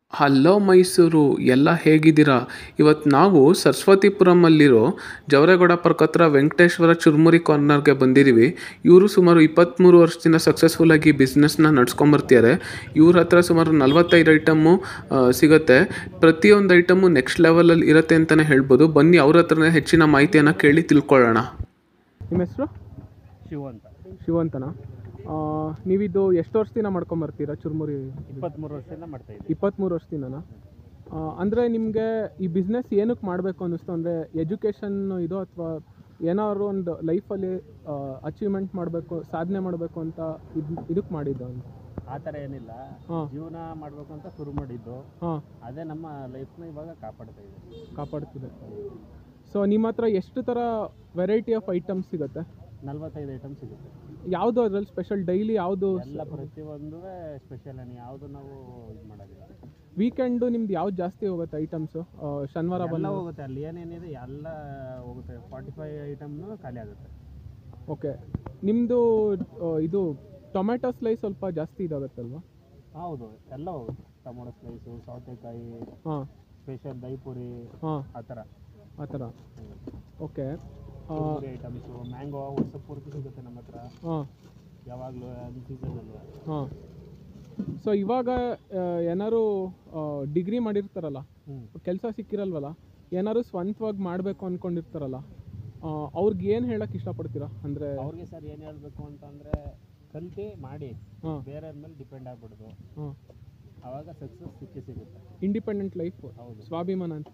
Hello Mysuru ಎಲ್ಲ ಹೇಗಿದ್ದೀರಾ ಇವತ್ತು ನಾವು ಸರಸ್ವತಿಪುರಮಲ್ಲಿರೋ ಜವರೇಗೌಡ ಪಾರ್ಕ್ ಹತ್ರ ವೆಂಕಟೇಶ್ವರ ಚುರ್ಮುರಿ ಕಾರ್ನರ್ಗೆ ಬಂದಿದ್ದೀವಿ ಇವರು ಸುಮಾರು ಇಪ್ಪತ್ತ್ಮೂರು ವರ್ಷದಿಂದ ಸಕ್ಸಸ್ಫುಲ್ಲಾಗಿ ಬಿಸ್ನೆಸ್ನ ನಡ್ಸ್ಕೊಂಬರ್ತಿದ್ದಾರೆ ಇವ್ರ ಹತ್ರ ಸುಮಾರು ನಲ್ವತ್ತೈದು ಐಟಮ್ಮು ಸಿಗುತ್ತೆ ಪ್ರತಿಯೊಂದು ಐಟಮು ನೆಕ್ಸ್ಟ್ ಲೆವೆಲಲ್ಲಿ ಇರುತ್ತೆ ಅಂತಲೇ ಹೇಳ್ಬೋದು ಬನ್ನಿ ಅವ್ರ ಹತ್ರನೇ ಹೆಚ್ಚಿನ ಮಾಹಿತಿಯನ್ನು ಕೇಳಿ ತಿಳ್ಕೊಳ್ಳೋಣ ನಿಮ್ಮ ಹೆಸರು ಶಿವ ಅಂತ ಶಿವಂತನ ನೀವಿದು ಎಷ್ಟು ವರ್ಷದಿಂದ ಮಾಡ್ಕೊಂಬರ್ತೀರಾ ಚುರ್ಮುರಿ ಇಪ್ಪತ್ತ್ಮೂರು ವರ್ಷದಿಂದ ಮಾಡ್ತಾ ಇದ್ದೀವಿ ಇಪ್ಪತ್ತ್ಮೂರು ವರ್ಷದಿಂದನಾ ಅಂದರೆ ನಿಮಗೆ ಈ ಬಿಸ್ನೆಸ್ ಏನಕ್ಕೆ ಮಾಡಬೇಕು ಅನ್ನಿಸ್ತು ಅಂದರೆ ಎಜುಕೇಷನ್ ಇದು ಅಥವಾ ಏನಾದ್ರು ಒಂದು ಲೈಫಲ್ಲಿ ಅಚೀವ್ಮೆಂಟ್ ಮಾಡಬೇಕು ಸಾಧನೆ ಮಾಡಬೇಕು ಅಂತ ಇದು ಇದಕ್ಕೆ ಮಾಡಿದ್ದು ಅಂತ ಆ ಥರ ಏನಿಲ್ಲ ಹಾಂ ಜೀವನ ಮಾಡಬೇಕು ಅಂತ ಶುರು ಮಾಡಿದ್ದು ಹಾಂ ಅದೇ ನಮ್ಮ ಲೈಫ್ನ ಇವಾಗ ಕಾಪಾಡ್ತಾ ಇದೆ ಕಾಪಾಡ್ತಿದೆ ಸೊ ನಿಮ್ಮ ಹತ್ರ ಎಷ್ಟು ಥರ ವೆರೈಟಿ ಆಫ್ ಐಟಮ್ಸ್ ಸಿಗುತ್ತೆ ನಲ್ವತ್ತೈದು ಐಟಮ್ ಸಿಗುತ್ತೆ ಯಾವುದು ಅದರಲ್ಲಿ ಸ್ಪೆಷಲ್ ಡೈಲಿ ಯಾವುದು ಎಲ್ಲ ಪ್ರತಿಯೊಂದು ಸ್ಪೆಷಲ್ ಯಾವುದು ನಾವು ಇದು ಮಾಡೋದಿಲ್ಲ ವೀಕೆಂಡು ನಿಮ್ದು ಯಾವ್ದು ಜಾಸ್ತಿ ಹೋಗುತ್ತೆ ಐಟಮ್ಸು ಶನಿವಾರ ಎಲ್ಲ ಬಂದು ಹೋಗುತ್ತೆ ಅಲ್ಲಿ ಏನೇನಿದೆ ಎಲ್ಲ ಹೋಗುತ್ತೆ ಫಾರ್ಟಿ ಫೈವ್ ಐಟಮ್ನು ಖಾಲಿ ಆಗುತ್ತೆ ಓಕೆ ನಿಮ್ಮದು ಇದು ಟೊಮೆಟೊ ಸ್ಲೈಸ್ ಸ್ವಲ್ಪ ಜಾಸ್ತಿ ಇದಾಗುತ್ತಲ್ವಾ ಹೌದು ಎಲ್ಲ ಹೋಗುತ್ತೆ ಟೊಮೊಟೊ ಸ್ಲೈಸು ಸೌತೆಕಾಯಿ ಹಾಂ ಸ್ಪೆಷಲ್ ದಹಿಪುರಿ ಹಾಂ ಆ ಥರ ಆ ಥರ ಓಕೆ ಐಟಮ್ಸು ಮ್ಯಾಂಗೋ ವರ್ಷ ಪೂರ್ತಿ ಸಿಗುತ್ತೆ ನಮ್ಮ ಹತ್ರ ಹಾಂ ಯಾವಾಗಲೂ ಅದು ಸೀಸನಲ್ಲಿ ಹಾಂ ಸೊ ಇವಾಗ ಆ, ಏನಾರು ಡಿಗ್ರಿ ಮಾಡಿರ್ತಾರಲ್ಲ ಹ್ಞೂ ಕೆಲಸ ಸಿಕ್ಕಿರಲ್ವಲ್ಲ ಏನಾದ್ರು ಸ್ವಂತವಾಗಿ ಮಾಡಬೇಕು ಅಂದ್ಕೊಂಡಿರ್ತಾರಲ್ಲ ಅವ್ರಿಗೆ ಏನು ಹೇಳಕ್ಕೆ ಇಷ್ಟಪಡ್ತೀರಾ ಅಂದರೆ ಅವ್ರಿಗೆ ಸರ್ ಏನು ಹೇಳಬೇಕು ಅಂತಂದರೆ ಕಲ್ತು ಮಾಡಿ ಹಾಂ ಬೇರೆ ಮೇಲೆ ಡಿಪೆಂಡ್ ಆಗ್ಬಿಡ್ದು ಹಾಂ ಆವಾಗ ಸಕ್ಸಸ್ ಸಿಕ್ಕೇ ಸಿಗುತ್ತೆ ಇಂಡಿಪೆಂಡೆಂಟ್ ಲೈಫ್ ಹೌದು ಸ್ವಾಭಿಮಾನ ಅಂತ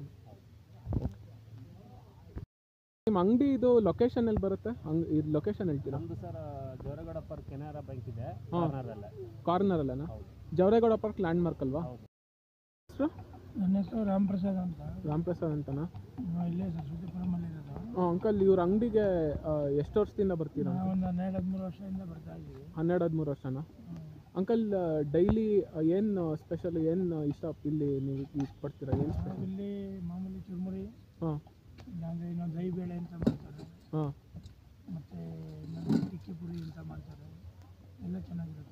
ನಿಮ್ಮ ಅಂಗಡಿ ಇದು ಲೊಕೇಶನ್ ಎಲ್ಲಿ ಬರುತ್ತೆ ಅಂಗ್ ಇದು ಲೊಕೇಶನ್ ಹೇಳ್ತೀರಾ ನಮ್ಮದು ಸರ್ ಜೋರಗೌಡ ಪಾರ್ಕ್ ಕೆನರಾ ಬ್ಯಾಂಕ್ ಇದೆ ಹಾಂ. ಕಾರ್ನರಲ್ಲೇ ಕಾರ್ನರಲ್ಲೇನಾ ಹೌದು ಜವರೇಗೌಡ ಪಾರ್ಕ್ ಲ್ಯಾಂಡ್ ಮಾರ್ಕ್ ಅಲ್ವಾ ಹೌದು ಹೆಸರು ನನ್ನ ಹೆಸರು ರಾಮಪ್ರಸಾದ್ ಅಂತ ರಾಮಪ್ರಸಾದ್ ಅಂತನಾ ನಾವು ಇಲ್ಲೇ ಸರಸ್ವತಿಪುರಮಲ್ಲಿ ಇರೋದು ಅಂಕಲ್ ಇವ್ರ ಅಂಗಡಿಗೆ ಎಷ್ಟು ವರ್ಷದಿಂದ ಬರ್ತೀರಾ ನಾವು ಒಂದು ಹನ್ನೆರಡು ಹದಿಮೂರು ವರ್ಷದಿಂದ ಬರ್ತಾ ಇದ್ದೀವಿ ಹನ್ನೆರಡು ಹದಿಮೂರು ವರ್ಷನಾ ಅಂಕಲ್ ಡೈಲಿ ಏನು ಸ್ಪೆಷಲ್ ಏನು ಇಷ್ಟ ಇಲ್ಲಿ ನೀವು ಇಷ್ಟಪಡ್ತೀರಾ ಏನು ನಾವು ಸ್ಪೆಷಲ್ ಇಲ್ಲಿ ಮಾಮೂಲಿ ಚುರುಮುರಿ ಹಾಂ ಇಲ್ಲಾಂದರೆ ಇನ್ನೊಂದು ದಹಿ ಬೇಳೆ ಅಂತ ಮಾಡ್ತಾರೆ ಹಾಂ ಮತ್ತು ಇನ್ನೊಂದು ಟಿಕ್ಕಿ ಪುರಿ ಅಂತ ಮಾಡ್ತಾರೆ ಎಲ್ಲ ಚೆನ್ನಾಗಿರುತ್ತೆ